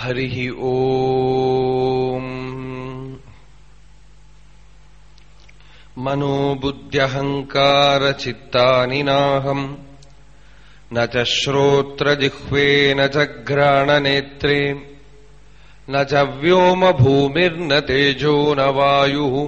हरिः ओम् मनोबुद्ध्यहङ्कारचित्तानि नाहम् न च श्रोत्रजिह्वे न च घ्राणनेत्रे न च व्योमभूमिर्न तेजो न वायुः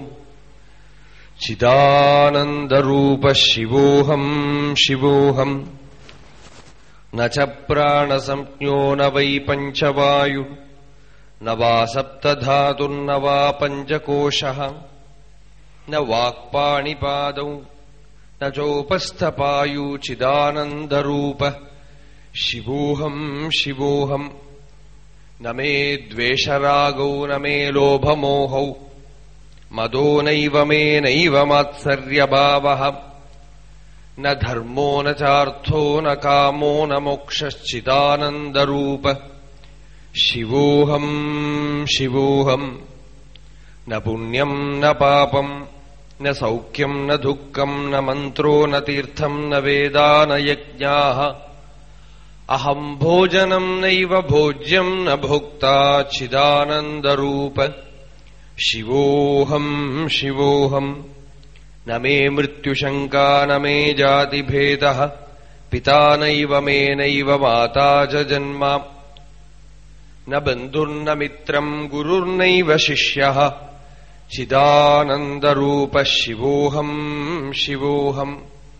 चिदानन्दरूपः शिवोऽहम् शिवोऽहम् न च प्राणसंज्ञो न वै पञ्चवायु न वा सप्तधातुर्न वा पञ्चकोशः न वाक्पाणिपादौ न चोपस्थपायुचिदानन्दरूप शिवोऽहम् शिवोऽहम् न मे द्वेषरागौ न मे लोभमोहौ मदो नैव मे नैव मात्सर्यभावः न धर्मो न चार्थो न कामो न मोक्षश्चिदानन्दरूप शिवोऽहम् शिवोऽहम् न पुण्यम् न पापम् न सौख्यम् न दुःखम् न मन्त्रो न तीर्थम् न वेदा न यज्ञाः अहम् भोजनम् नैव भोज्यम् न भोक्ता चिदानन्दरूप शिवोऽहम् शिवोऽहम् न मे मृत्युशङ्का न मे जातिभेदः पिता नैव मे नैव माता च जन्म न बन्धुर्न मित्रम् गुरुर्नैव शिष्यः चिदानन्दरूपः शिवोऽहम् शिवोऽहम्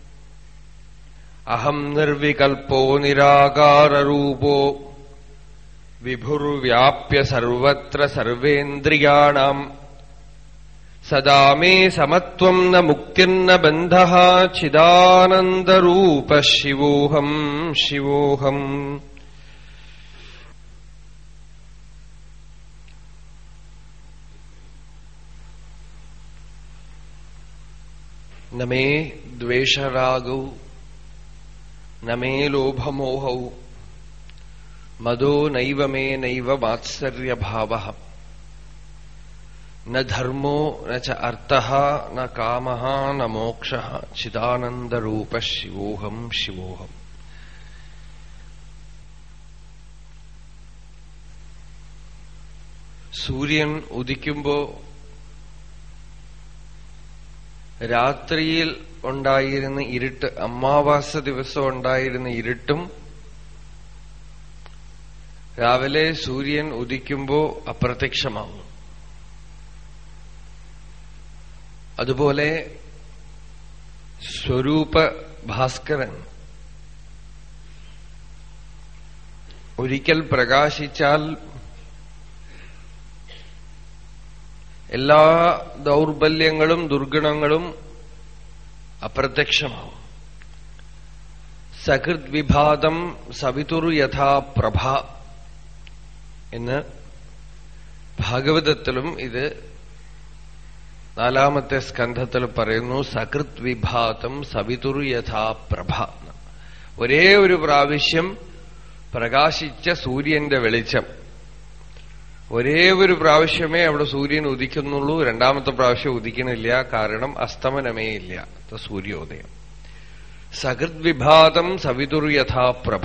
अहम् निर्विकल्पो निराकाररूपो विभुर्व्याप्य सर्वत्र सर्वेन्द्रियाणाम् सदा मे समत्वम् न मुक्तिर्न बन्धः चिदानन्दरूपः शिवोऽहम् शिवोऽहम् न मे द्वेषरागौ न मे लोभमोहौ मदो नैव मे नैव मात्सर्यभावः न धर्मो न च अर्थः न कामः न मोक्षः चिदानन्दरूपः शिवोऽहम् शिवोऽहम् സൂര്യൻ ഉദിക്കുമ്പോ രാത്രിയിൽ ഉണ്ടായിരുന്ന ഇരുട്ട് അമാവാസ ദിവസം ഉണ്ടായിരുന്ന ഇരുട്ടും രാവിലെ സൂര്യൻ ഉദിക്കുമ്പോ അപ്രത്യക്ഷമാകും അതുപോലെ സ്വരൂപ ഭാസ്കരൻ ഒരിക്കൽ പ്രകാശിച്ചാൽ എല്ലാ ദൗർബല്യങ്ങളും ദുർഗുണങ്ങളും അപ്രത്യക്ഷമാവും സകൃത് വിഭാതം സവിതുർ യഥാ പ്രഭ എന്ന് ഭാഗവതത്തിലും ഇത് നാലാമത്തെ സ്കന്ധത്തിൽ പറയുന്നു സകൃത് വിഭാതം സവിതുർ യഥാ പ്രഭ ഒരേ ഒരു പ്രാവശ്യം പ്രകാശിച്ച സൂര്യന്റെ വെളിച്ചം ഒരേ ഒരു പ്രാവശ്യമേ അവിടെ സൂര്യൻ ഉദിക്കുന്നുള്ളൂ രണ്ടാമത്തെ പ്രാവശ്യം ഉദിക്കണില്ല കാരണം അസ്തമനമേ ഇല്ല സൂര്യോദയം സകൃത് വിഭാതം സവിതുർ യഥാ പ്രഭ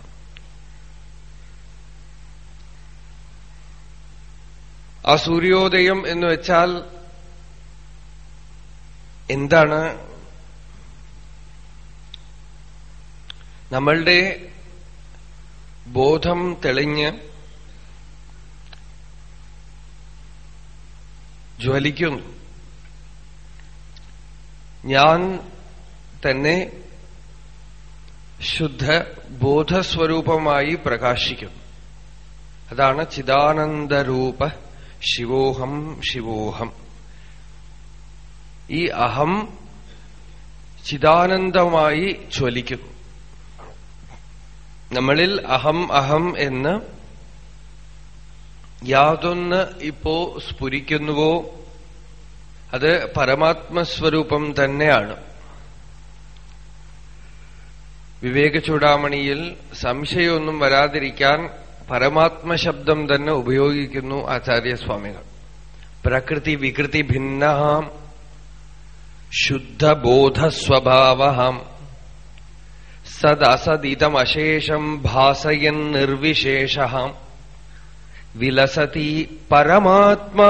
ആ സൂര്യോദയം എന്ന് വെച്ചാൽ എന്താണ് നമ്മളുടെ ബോധം തെളിഞ്ഞ് ജ്വലിക്കുന്നു ഞാൻ തന്നെ ശുദ്ധ ബോധസ്വരൂപമായി പ്രകാശിക്കുന്നു അതാണ് ചിദാനന്ദരൂപ ശിവോഹം ശിവോഹം ഈ അഹം ചിദാനന്ദമായി ജ്വലിക്കുന്നു നമ്മളിൽ അഹം അഹം എന്ന് യാതൊന്ന് ഇപ്പോ സ്ഫുരിക്കുന്നുവോ അത് പരമാത്മസ്വരൂപം തന്നെയാണ് വിവേക ചൂടാമണിയിൽ സംശയമൊന്നും വരാതിരിക്കാൻ പരമാത്മശബ്ദം തന്നെ ഉപയോഗിക്കുന്നു ആചാര്യസ്വാമികൾ പ്രകൃതി വികൃതി ഭിന്ന ശുദ്ധബോധസ്വഭാവം സദസദിതമശേഷം ഭാസയൻ നിർവിശേഷ വിലസതി പരമാത്മാ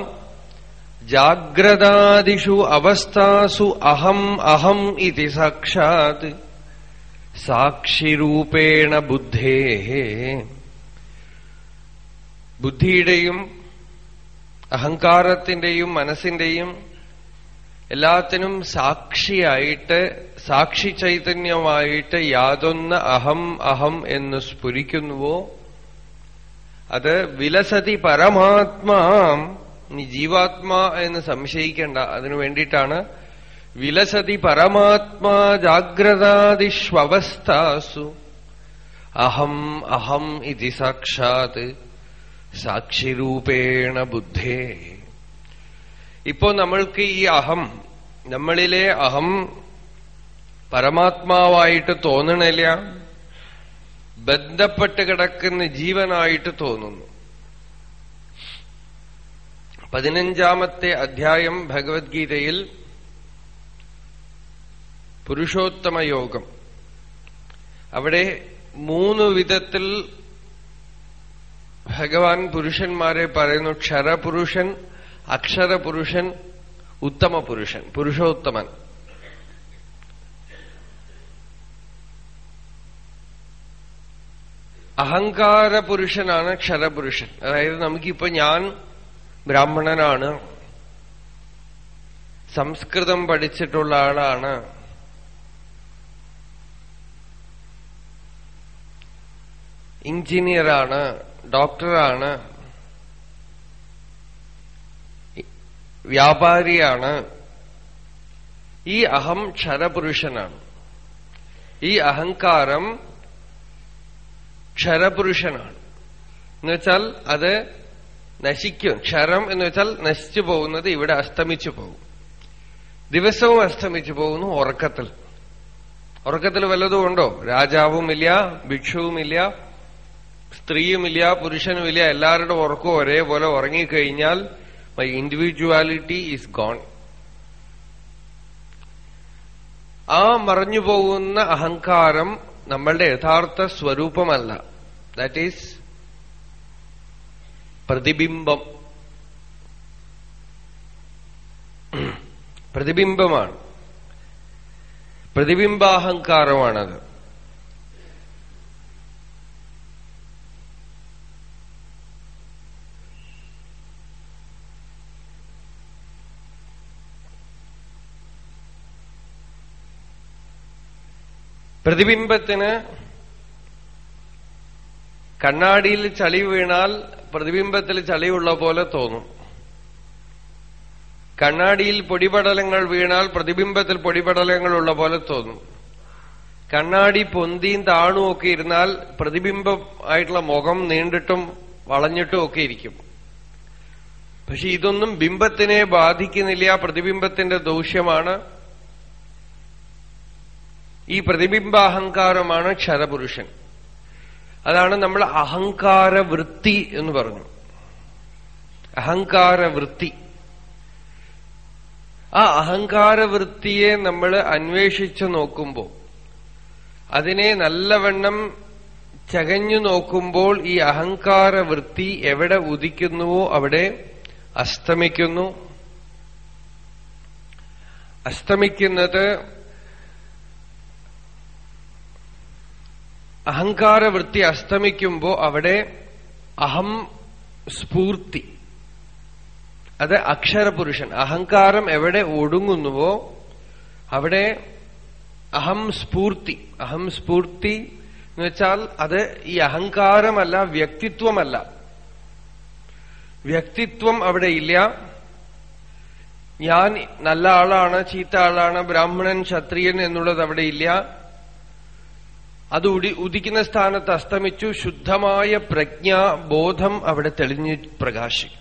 ജാഗ്രതാദിഷു അവസ്ഥാസു അഹം അഹം ഇതി സാക്ഷാത് സാക്ഷിരൂപേണ ബുദ്ധേ ബുദ്ധിയുടെയും അഹങ്കാരത്തിന്റെയും മനസ്സിന്റെയും എല്ലാത്തിനും സാക്ഷിയായിട്ട് സാക്ഷി ചൈതന്യമായിട്ട് യാതൊന്ന് അഹം അഹം എന്ന് സ്ഫുരിക്കുന്നുവോ അത് വിലസതി പരമാത്മാ നീ ജീവാത്മാ എന്ന് സംശയിക്കേണ്ട അതിനു വേണ്ടിയിട്ടാണ് വിലസതി പരമാത്മാ ജാഗ്രതാദിഷ്വവസ്ഥാസു അഹം അഹം ഇതി സാക്ഷാത് സാക്ഷിരൂപേണ ബുദ്ധേ ഇപ്പോ നമ്മൾക്ക് ഈ അഹം നമ്മളിലെ അഹം പരമാത്മാവായിട്ട് തോന്നണില്ല ബന്ധപ്പെട്ട് കിടക്കുന്ന ജീവനായിട്ട് തോന്നുന്നു പതിനഞ്ചാമത്തെ അധ്യായം ഭഗവത്ഗീതയിൽ പുരുഷോത്തമ യോഗം അവിടെ മൂന്ന് വിധത്തിൽ ഭഗവാൻ പുരുഷന്മാരെ പറയുന്നു ക്ഷരപുരുഷൻ അക്ഷരപുരുഷൻ ഉത്തമ പുരുഷൻ പുരുഷോത്തമൻ അഹങ്കാര പുരുഷനാണ് ക്ഷരപുരുഷൻ അതായത് നമുക്കിപ്പോ ഞാൻ ബ്രാഹ്മണനാണ് സംസ്കൃതം പഠിച്ചിട്ടുള്ള ആളാണ് എഞ്ചിനീയറാണ് ഡോക്ടറാണ് വ്യാപാരിയാണ് ഈ അഹം ക്ഷരപുരുഷനാണ് ഈ അഹങ്കാരം ക്ഷരപുരുഷനാണ് എന്നുവെച്ചാൽ അത് നശിക്കും ക്ഷരം എന്ന് വെച്ചാൽ നശിച്ചു പോകുന്നത് ഇവിടെ അസ്തമിച്ചു പോകും ദിവസവും അസ്തമിച്ചു പോകുന്നു ഉറക്കത്തിൽ ഉറക്കത്തിൽ വല്ലതും ഉണ്ടോ രാജാവുമില്ല ഭിക്ഷുവുമില്ല സ്ത്രീയുമില്ല പുരുഷനുമില്ല എല്ലാവരുടെ ഉറക്കവും ഒരേപോലെ ഉറങ്ങിക്കഴിഞ്ഞാൽ മൈ ഇൻഡിവിജ്വാലിറ്റി ഈസ് ഗോൺ ആ മറഞ്ഞു പോകുന്ന അഹങ്കാരം നമ്മളുടെ യഥാർത്ഥ സ്വരൂപമല്ല ദാറ്റ് ഈസ് പ്രതിബിംബം പ്രതിബിംബമാണ് പ്രതിബിംബാഹങ്കാരമാണത് പ്രതിബിംബത്തിന് കണ്ണാടിയിൽ ചളി വീണാൽ പ്രതിബിംബത്തിൽ ചളിയുള്ള പോലെ തോന്നും കണ്ണാടിയിൽ പൊടിപടലങ്ങൾ വീണാൽ പ്രതിബിംബത്തിൽ പൊടിപടലങ്ങളുള്ള പോലെ തോന്നും കണ്ണാടി പൊന്തിയും താണും ഒക്കെ ഇരുന്നാൽ പ്രതിബിംബം ആയിട്ടുള്ള മുഖം നീണ്ടിട്ടും വളഞ്ഞിട്ടും ഒക്കെ ഇരിക്കും പക്ഷെ ഇതൊന്നും ബിംബത്തിനെ ബാധിക്കുന്നില്ല പ്രതിബിംബത്തിന്റെ ദൂഷ്യമാണ് ഈ പ്രതിബിംബാഹങ്കാരമാണ് ക്ഷരപുരുഷൻ അതാണ് നമ്മൾ അഹങ്കാര വൃത്തി എന്ന് പറഞ്ഞു അഹങ്കാര വൃത്തി ആ അഹങ്കാര വൃത്തിയെ നമ്മൾ അന്വേഷിച്ചു നോക്കുമ്പോൾ അതിനെ നല്ലവണ്ണം ചകഞ്ഞു നോക്കുമ്പോൾ ഈ അഹങ്കാര വൃത്തി എവിടെ ഉദിക്കുന്നുവോ അവിടെ അസ്തമിക്കുന്നു അസ്തമിക്കുന്നത് അഹങ്കാരവൃത്തി അസ്തമിക്കുമ്പോ അവിടെ അഹം സ്ഫൂർത്തി അത് അക്ഷരപുരുഷൻ അഹങ്കാരം എവിടെ ഒടുങ്ങുന്നുവോ അവിടെ അഹം സ്ഫൂർത്തി അഹം സ്ഫൂർത്തി എന്ന് വെച്ചാൽ അത് ഈ അഹങ്കാരമല്ല വ്യക്തിത്വമല്ല വ്യക്തിത്വം അവിടെ ഇല്ല ഞാൻ നല്ല ആളാണ് ചീത്ത ആളാണ് ബ്രാഹ്മണൻ ക്ഷത്രിയൻ എന്നുള്ളത് അവിടെ ഇല്ല അത് ഉടി ഉദിക്കുന്ന സ്ഥാനത്ത് അസ്തമിച്ചു ശുദ്ധമായ പ്രജ്ഞ ബോധം അവിടെ തെളിഞ്ഞു പ്രകാശിക്കും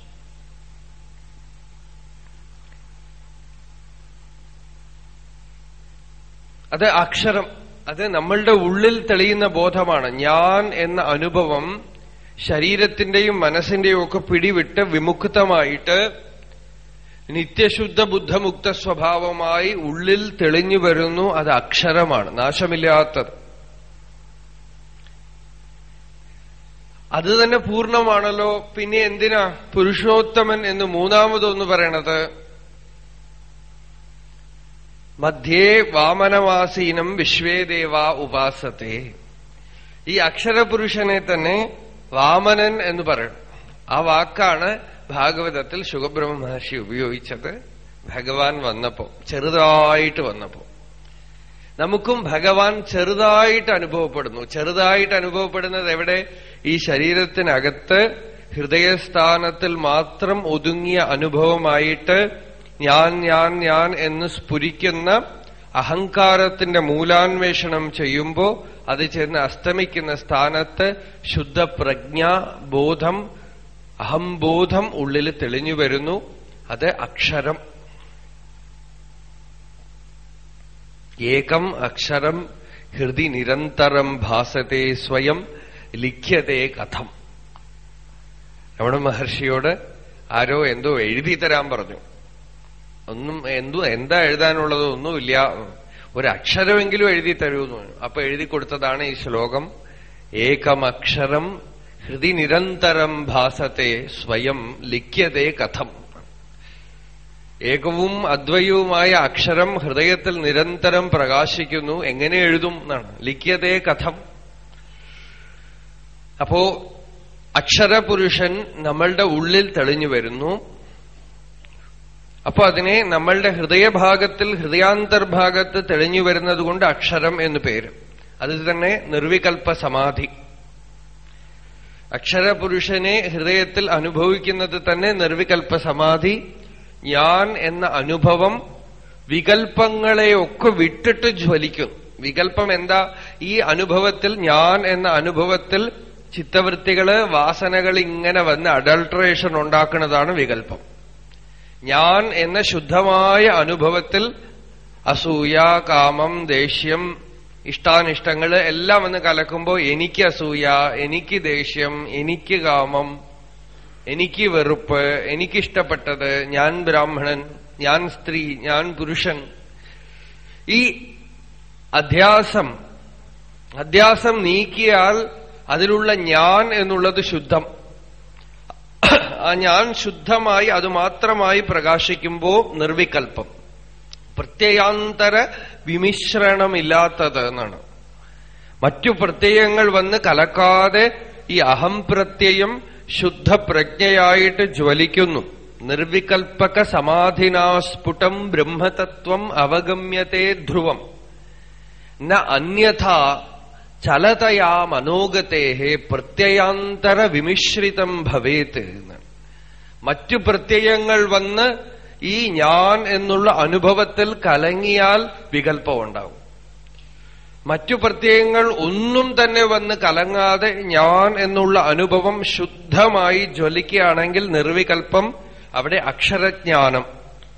അത് അക്ഷരം അത് നമ്മളുടെ ഉള്ളിൽ തെളിയുന്ന ബോധമാണ് ഞാൻ എന്ന അനുഭവം ശരീരത്തിന്റെയും മനസ്സിന്റെയും ഒക്കെ പിടിവിട്ട് വിമുക്തമായിട്ട് നിത്യശുദ്ധ ബുദ്ധമുക്ത സ്വഭാവമായി ഉള്ളിൽ തെളിഞ്ഞു വരുന്നു അത് അക്ഷരമാണ് നാശമില്ലാത്തത് അത് തന്നെ പൂർണ്ണമാണല്ലോ പിന്നെ എന്തിനാ പുരുഷോത്തമൻ എന്ന് മൂന്നാമതൊന്ന് പറയണത് മധ്യേ വാമനവാസീനം വിശ്വേദേവ ഉപാസത്തെ ഈ അക്ഷരപുരുഷനെ തന്നെ വാമനൻ എന്ന് പറയണം ആ വാക്കാണ് ഭാഗവതത്തിൽ ശുഖബ്രഹ്മ മഹർഷി ഉപയോഗിച്ചത് ഭഗവാൻ വന്നപ്പോ ചെറുതായിട്ട് വന്നപ്പോ നമുക്കും ഭഗവാൻ ചെറുതായിട്ട് അനുഭവപ്പെടുന്നു ചെറുതായിട്ട് അനുഭവപ്പെടുന്നത് എവിടെ ഈ ശരീരത്തിനകത്ത് ഹൃദയസ്ഥാനത്തിൽ മാത്രം ഒതുങ്ങിയ അനുഭവമായിട്ട് ഞാൻ ഞാൻ ഞാൻ എന്ന് സ്ഫുരിക്കുന്ന അഹങ്കാരത്തിന്റെ മൂലാന്വേഷണം ചെയ്യുമ്പോ അത് ചെന്ന് അസ്തമിക്കുന്ന സ്ഥാനത്ത് ശുദ്ധപ്രജ്ഞ ബോധം അഹംബോധം ഉള്ളിൽ തെളിഞ്ഞു വരുന്നു അത് അക്ഷരം ഏകം അക്ഷരം ഹൃദി നിരന്തരം ഭാസത്തെ സ്വയം ലിഖ്യതേ കഥം രമണ മഹർഷിയോട് ആരോ എന്തോ എഴുതി തരാൻ പറഞ്ഞു ഒന്നും എന്തു എന്താ എഴുതാനുള്ളത് ഒന്നുമില്ല ഒരു അക്ഷരമെങ്കിലും എഴുതി തരൂന്ന് പറഞ്ഞു അപ്പൊ എഴുതി കൊടുത്തതാണ് ഈ ശ്ലോകം ഏകമക്ഷരം ഹൃദി നിരന്തരം ഭാസത്തെ സ്വയം ലിഖ്യതേ കഥം ഏകവും അദ്വയവുമായ അക്ഷരം ഹൃദയത്തിൽ നിരന്തരം പ്രകാശിക്കുന്നു എങ്ങനെ എഴുതും എന്നാണ് ലിഖ്യതേ കഥം അപ്പോ അക്ഷരപുരുഷൻ നമ്മളുടെ ഉള്ളിൽ തെളിഞ്ഞു വരുന്നു അപ്പൊ അതിനെ നമ്മളുടെ ഹൃദയഭാഗത്തിൽ ഹൃദയാന്തർഭാഗത്ത് തെളിഞ്ഞു വരുന്നത് കൊണ്ട് അക്ഷരം എന്ന് പേര് അത് തന്നെ നിർവികൽപ്പ സമാധി അക്ഷരപുരുഷനെ ഹൃദയത്തിൽ അനുഭവിക്കുന്നത് തന്നെ നിർവികൽപ്പ സമാധി ഞാൻ എന്ന അനുഭവം വികൽപ്പങ്ങളെയൊക്കെ വിട്ടിട്ട് ജ്വലിക്കും വികൽപ്പം എന്താ ഈ അനുഭവത്തിൽ ഞാൻ എന്ന അനുഭവത്തിൽ ചിത്തവൃത്തികള് വാസനകൾ ഇങ്ങനെ വന്ന് അഡൾട്രേഷൻ ഉണ്ടാക്കുന്നതാണ് വികൽപ്പം ഞാൻ എന്ന ശുദ്ധമായ അനുഭവത്തിൽ അസൂയ കാമം ദേഷ്യം ഇഷ്ടാനിഷ്ടങ്ങള് എല്ലാം വന്ന് കലക്കുമ്പോ എനിക്ക് അസൂയ എനിക്ക് ദേഷ്യം എനിക്ക് കാമം എനിക്ക് വെറുപ്പ് എനിക്കിഷ്ടപ്പെട്ടത് ഞാൻ ബ്രാഹ്മണൻ ഞാൻ സ്ത്രീ ഞാൻ പുരുഷൻ ഈ അധ്യാസം അധ്യാസം നീക്കിയാൽ അതിലുള്ള ഞാൻ എന്നുള്ളത് ശുദ്ധം ആ ഞാൻ ശുദ്ധമായി അത് മാത്രമായി പ്രകാശിക്കുമ്പോ നിർവികൽപ്പം പ്രത്യയാന്തര വിമിശ്രണമില്ലാത്തത് എന്നാണ് മറ്റു പ്രത്യയങ്ങൾ വന്ന് കലക്കാതെ ഈ അഹംപ്രത്യയം ശുദ്ധപ്രജ്ഞയായിട്ട് ജ്വലിക്കുന്നു നിർവികൽപ്പക സമാധിനാസ്ഫുടം ബ്രഹ്മതത്വം അവഗമ്യത്തെ ധ്രുവം ന അന്യഥ ചലതയാ മനോഗതേഹേ പ്രത്യയാന്തര വിമിശ്രിതം ഭവേത് മറ്റു പ്രത്യയങ്ങൾ വന്ന് ഈ ഞാൻ എന്നുള്ള അനുഭവത്തിൽ കലങ്ങിയാൽ വികല്പമുണ്ടാവും മറ്റു പ്രത്യയങ്ങൾ ഒന്നും തന്നെ വന്ന് കലങ്ങാതെ ഞാൻ എന്നുള്ള അനുഭവം ശുദ്ധമായി ജ്വലിക്കുകയാണെങ്കിൽ നിർവികൽപ്പം അവിടെ അക്ഷരജ്ഞാനം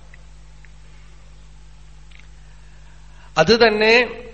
അത് തന്നെ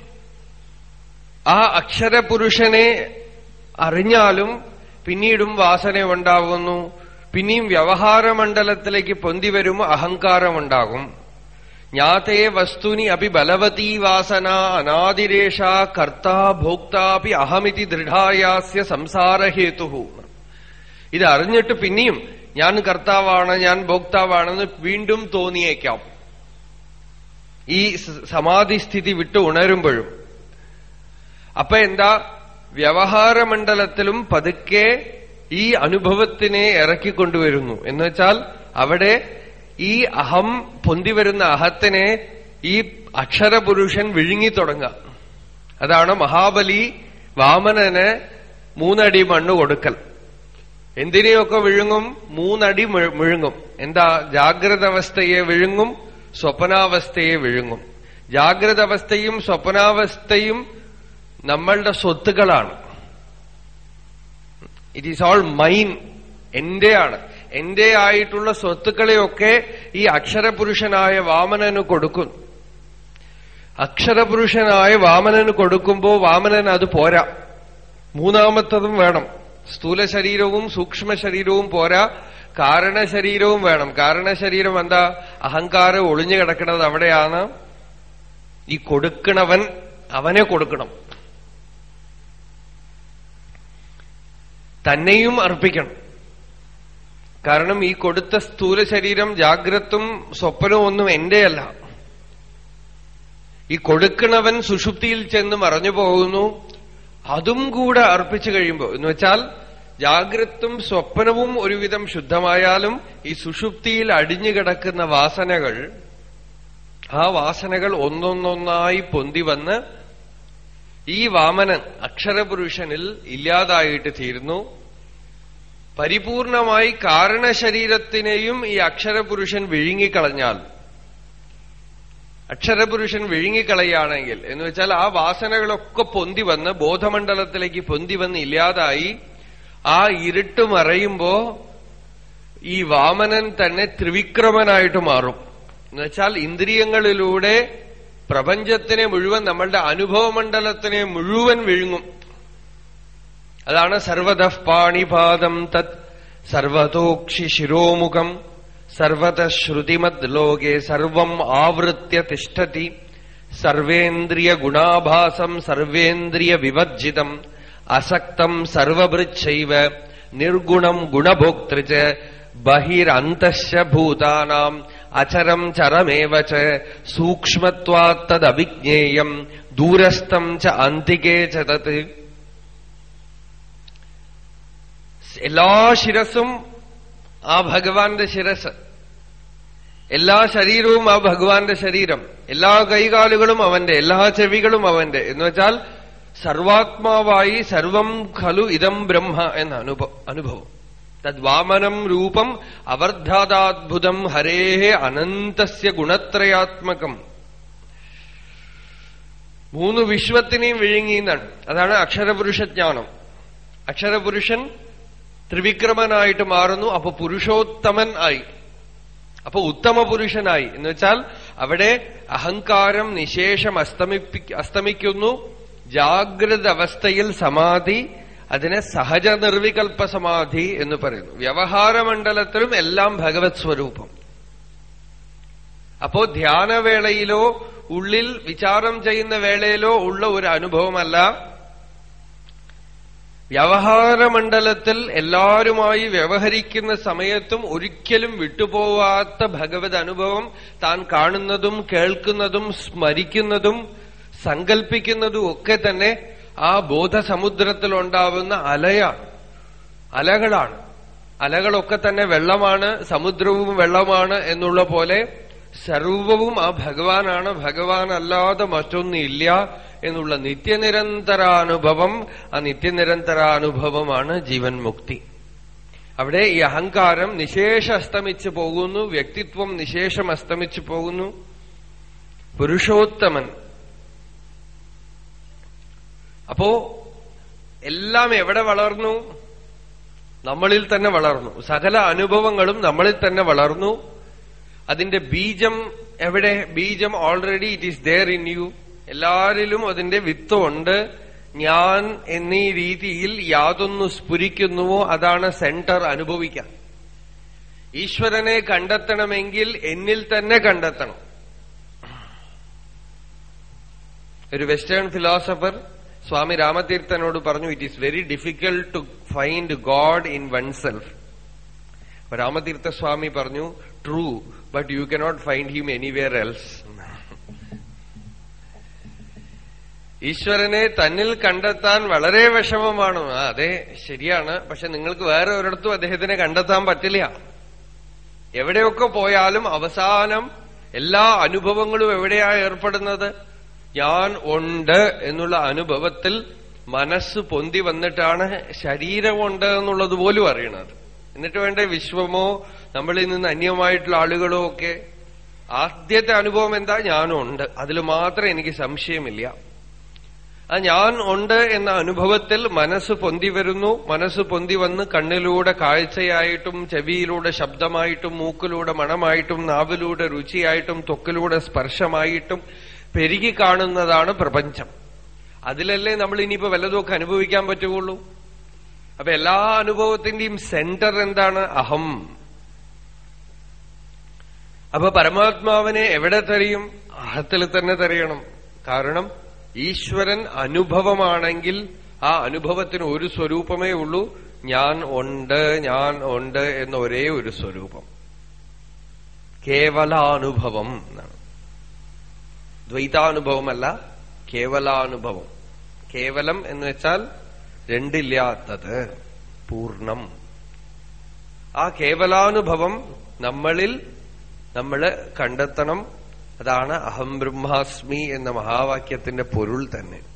ആ അക്ഷരപുരുഷനെ അറിഞ്ഞാലും പിന്നീടും വാസന ഉണ്ടാവുന്നു പിന്നെയും വ്യവഹാരമണ്ഡലത്തിലേക്ക് പൊന്തി വരുമ്പോൾ അഹങ്കാരമുണ്ടാകും ജ്ഞാതേ വസ്തുനി അപി ബലവതീ വാസന അനാദിരേഷ കർത്താ ഭോക്താപി അഹമിതി ദൃഢായാസ്യ സംസാരഹേതു ഇത് അറിഞ്ഞിട്ട് പിന്നെയും ഞാൻ കർത്താവാണ് ഞാൻ ഭോക്താവാണെന്ന് വീണ്ടും തോന്നിയേക്കാം ഈ സമാധിസ്ഥിതി വിട്ട് ഉണരുമ്പോഴും അപ്പൊ എന്താ വ്യവഹാരമണ്ഡലത്തിലും പതുക്കെ ഈ അനുഭവത്തിനെ ഇറക്കിക്കൊണ്ടുവരുന്നു എന്നുവെച്ചാൽ അവിടെ ഈ അഹം പൊന്തിവരുന്ന അഹത്തിനെ ഈ അക്ഷരപുരുഷൻ വിഴുങ്ങി തുടങ്ങുക അതാണ് മഹാബലി വാമനന് മൂന്നടി മണ്ണ് കൊടുക്കൽ എന്തിനെയൊക്കെ വിഴുങ്ങും മൂന്നടി വിഴുങ്ങും എന്താ ജാഗ്രത അവസ്ഥയെ വിഴുങ്ങും സ്വപ്നാവസ്ഥയെ വിഴുങ്ങും ജാഗ്രത അവസ്ഥയും സ്വപ്നാവസ്ഥയും നമ്മളുടെ സ്വത്തുക്കളാണ് ഇറ്റ് ഈസ് ഓൾ മൈൻ എന്റെയാണ് എന്റെ ആയിട്ടുള്ള സ്വത്തുക്കളെയൊക്കെ ഈ അക്ഷരപുരുഷനായ വാമനന് കൊടുക്കും അക്ഷരപുരുഷനായ വാമനന് കൊടുക്കുമ്പോ വാമനൻ അത് പോരാ മൂന്നാമത്തതും വേണം സ്ഥൂല ശരീരവും സൂക്ഷ്മ ശരീരവും പോരാ കാരണശരീരവും വേണം കാരണശരീരം എന്താ അഹങ്കാരം ഒളിഞ്ഞു കിടക്കുന്നത് അവിടെയാണ് ഈ കൊടുക്കണവൻ അവനെ കൊടുക്കണം തന്നെയും അർപ്പിക്കണം കാരണം ഈ കൊടുത്ത സ്ഥൂല ശരീരം ജാഗ്രത്തും സ്വപ്നവും ഒന്നും എന്റെയല്ല ഈ കൊടുക്കണവൻ സുഷുപ്തിയിൽ ചെന്ന് മറഞ്ഞു പോകുന്നു അതും കൂടെ അർപ്പിച്ചു കഴിയുമ്പോൾ എന്ന് വെച്ചാൽ ജാഗ്രത്തും സ്വപ്നവും ഒരുവിധം ശുദ്ധമായാലും ഈ സുഷുപ്തിയിൽ അടിഞ്ഞു കിടക്കുന്ന വാസനകൾ ആ വാസനകൾ ഒന്നൊന്നൊന്നായി പൊന്തി വന്ന് ഈ വാമനൻ അക്ഷരപുരുഷനിൽ ഇല്ലാതായിട്ട് തീരുന്നു പരിപൂർണമായി കാരണശരീരത്തിനെയും ഈ അക്ഷരപുരുഷൻ വിഴുങ്ങിക്കളഞ്ഞാൽ അക്ഷരപുരുഷൻ വിഴുങ്ങിക്കളയുകയാണെങ്കിൽ എന്ന് വെച്ചാൽ ആ വാസനകളൊക്കെ പൊന്തി വന്ന് ബോധമണ്ഡലത്തിലേക്ക് പൊന്തി വന്ന് ഇല്ലാതായി ആ ഇരുട്ട് മറയുമ്പോ ഈ വാമനൻ തന്നെ ത്രിവിക്രമനായിട്ട് മാറും എന്നുവെച്ചാൽ ഇന്ദ്രിയങ്ങളിലൂടെ പ്രപഞ്ചത്തിനെ മുഴുവൻ നമ്മളുടെ അനുഭവമണ്ഡലത്തിനെ മുഴുവൻ വിഴുങ്ങും അതാണ് സർവത പാണിപാദം തത് സർവതോക്ഷി ശിരോമുഖം സർവത ശ്രുതിമത് ലോകെ സർവം ആവൃത്യ തിഷ്ഠതി സർവേന്ദ്രിയ ഗുണാഭാസം സർവേന്ദ്രിയ വിവർജിതം അസക്തം സർവഭൃച്ഛൈവ നിർഗുണം ഗുണഭോക്തൃ ബഹിരന്തശ്ച ഭൂതാനാം അചരം ചരമേവ ച സൂക്ഷ്മത്വാത്തദവിജ്ഞേയം ദൂരസ്ഥം ച അന്തികേ ച തത് എല്ലാ ശിരസും ആ ഭഗവാന്റെ ശിരസ് എല്ലാ ശരീരവും ആ ഭഗവാന്റെ ശരീരം എല്ലാ കൈകാലുകളും അവന്റെ എല്ലാ ചെവികളും അവന്റെ എന്ന് വെച്ചാൽ സർവാത്മാവായി സർവം ഖലു ഇതം ബ്രഹ്മ എന്ന അനുഭവം തദ്വാമനം രൂപം അവർദ്ധാതാത്ഭുതം ഹരേഹേ അനന്തസ്യ ഗുണത്രയാത്മകം മൂന്ന് വിശ്വത്തിനെയും വിഴുങ്ങിയെന്നാണ് അതാണ് അക്ഷരപുരുഷജ്ഞാനം അക്ഷരപുരുഷൻ ത്രിവിക്രമനായിട്ട് മാറുന്നു അപ്പൊ പുരുഷോത്തമൻ ആയി അപ്പൊ ഉത്തമ പുരുഷനായി എന്ന് വെച്ചാൽ അവിടെ അഹങ്കാരം നിശേഷം അസ്തമിപ്പി അസ്തമിക്കുന്നു ജാഗ്രത അവസ്ഥയിൽ സമാധി അതിനെ സഹജ നിർവികൽപ്പ സമാധി എന്ന് പറയുന്നു വ്യവഹാരമണ്ഡലത്തിലും എല്ലാം ഭഗവത് സ്വരൂപം അപ്പോ ധ്യാനവേളയിലോ ഉള്ളിൽ വിചാരം ചെയ്യുന്ന വേളയിലോ ഉള്ള ഒരു അനുഭവമല്ല വ്യവഹാരമണ്ഡലത്തിൽ എല്ലാവരുമായി വ്യവഹരിക്കുന്ന സമയത്തും ഒരിക്കലും വിട്ടുപോവാത്ത ഭഗവത് അനുഭവം താൻ കാണുന്നതും കേൾക്കുന്നതും സ്മരിക്കുന്നതും സങ്കൽപ്പിക്കുന്നതും ഒക്കെ തന്നെ ആ ബോധസമുദ്രത്തിലുണ്ടാവുന്ന അലയ അലകളാണ് അലകളൊക്കെ തന്നെ വെള്ളമാണ് സമുദ്രവും വെള്ളമാണ് എന്നുള്ള പോലെ സർവവും ആ ഭഗവാനാണ് ഭഗവാൻ അല്ലാതെ മറ്റൊന്നില്ല എന്നുള്ള നിത്യനിരന്തരാനുഭവം ആ നിത്യനിരന്തരാനുഭവമാണ് ജീവൻ മുക്തി അവിടെ ഈ അഹങ്കാരം നിശേഷ അസ്തമിച്ചു പോകുന്നു വ്യക്തിത്വം നിശേഷം അസ്തമിച്ചു പോകുന്നു പുരുഷോത്തമൻ അപ്പോ എല്ലാം എവിടെ വളർന്നു നമ്മളിൽ തന്നെ വളർന്നു സകല അനുഭവങ്ങളും നമ്മളിൽ തന്നെ വളർന്നു അതിന്റെ ബീജം എവിടെ ബീജം already it is there in you എല്ലാരിലും അതിന്റെ വിത്തുണ്ട് ഞാൻ എന്നീ രീതിയിൽ യാതൊന്നു സ്ഫുരിക്കുന്നുവോ അതാണ് സെന്റർ അനുഭവിക്കാൻ ഈശ്വരനെ കണ്ടെത്തണമെങ്കിൽ എന്നിൽ തന്നെ കണ്ടെത്തണം ഒരു വെസ്റ്റേൺ ഫിലോസഫർ സ്വാമി രാമതീർത്ഥനോട് പറഞ്ഞു it is very difficult to find God in one self Ramatheertha Swami പറഞ്ഞു true but you cannot find him anywhere else ഈശ്വരനെ തന്നിൽ കണ്ടെത്താൻ വളരെ വിഷമമാണ് ആ അതെ ശരിയാണ് പക്ഷെ നിങ്ങൾക്ക് വേറെ ഒരിടത്തും അദ്ദേഹത്തിനെ കണ്ടെത്താൻ പറ്റില്ല എവിടെയൊക്കെ പോയാലും അവസാനം എല്ലാ അനുഭവങ്ങളും എവിടെയാ ഏർപ്പെടുന്നത് ഞാൻ ഉണ്ട് എന്നുള്ള അനുഭവത്തിൽ മനസ്സ് പൊന്തി വന്നിട്ടാണ് ശരീരമുണ്ട് എന്നുള്ളത് പോലും അറിയണത് എന്നിട്ട് വേണ്ട വിശ്വമോ നമ്മളിൽ നിന്ന് അന്യമായിട്ടുള്ള ആളുകളോ ഒക്കെ ആദ്യത്തെ അനുഭവം എന്താ ഞാനുണ്ട് അതിൽ മാത്രം എനിക്ക് സംശയമില്ല ആ ഞാൻ ഉണ്ട് എന്ന അനുഭവത്തിൽ മനസ്സ് പൊന്തി വരുന്നു മനസ്സ് പൊന്തി വന്ന് കണ്ണിലൂടെ കാഴ്ചയായിട്ടും ചെവിയിലൂടെ ശബ്ദമായിട്ടും മൂക്കിലൂടെ മണമായിട്ടും നാവിലൂടെ രുചിയായിട്ടും ത്വക്കിലൂടെ സ്പർശമായിട്ടും പെരുകി കാണുന്നതാണ് പ്രപഞ്ചം അതിലല്ലേ നമ്മൾ ഇനിയിപ്പോ വല്ലതുമൊക്കെ അനുഭവിക്കാൻ പറ്റുകയുള്ളൂ അപ്പൊ എല്ലാ അനുഭവത്തിന്റെയും സെന്റർ എന്താണ് അഹം അപ്പൊ പരമാത്മാവിനെ എവിടെ തെരയും അഹത്തിൽ തന്നെ തെരയണം കാരണം ഈശ്വരൻ അനുഭവമാണെങ്കിൽ ആ അനുഭവത്തിന് ഒരു സ്വരൂപമേ ഉള്ളൂ ഞാൻ ഉണ്ട് ഞാൻ ഉണ്ട് എന്ന ഒരേ ഒരു സ്വരൂപം കേവലാനുഭവം എന്നാണ് ദ്വൈതാനുഭവമല്ല കേവലാനുഭവം കേവലം എന്ന് വെച്ചാൽ രണ്ടില്ലാത്തത് പൂർണ്ണം ആ കേവലാനുഭവം നമ്മളിൽ നമ്മള് കണ്ടെത്തണം അതാണ് അഹം ബ്രഹ്മാസ്മി എന്ന മഹാവാക്യത്തിന്റെ പൊരുൾ തന്നെ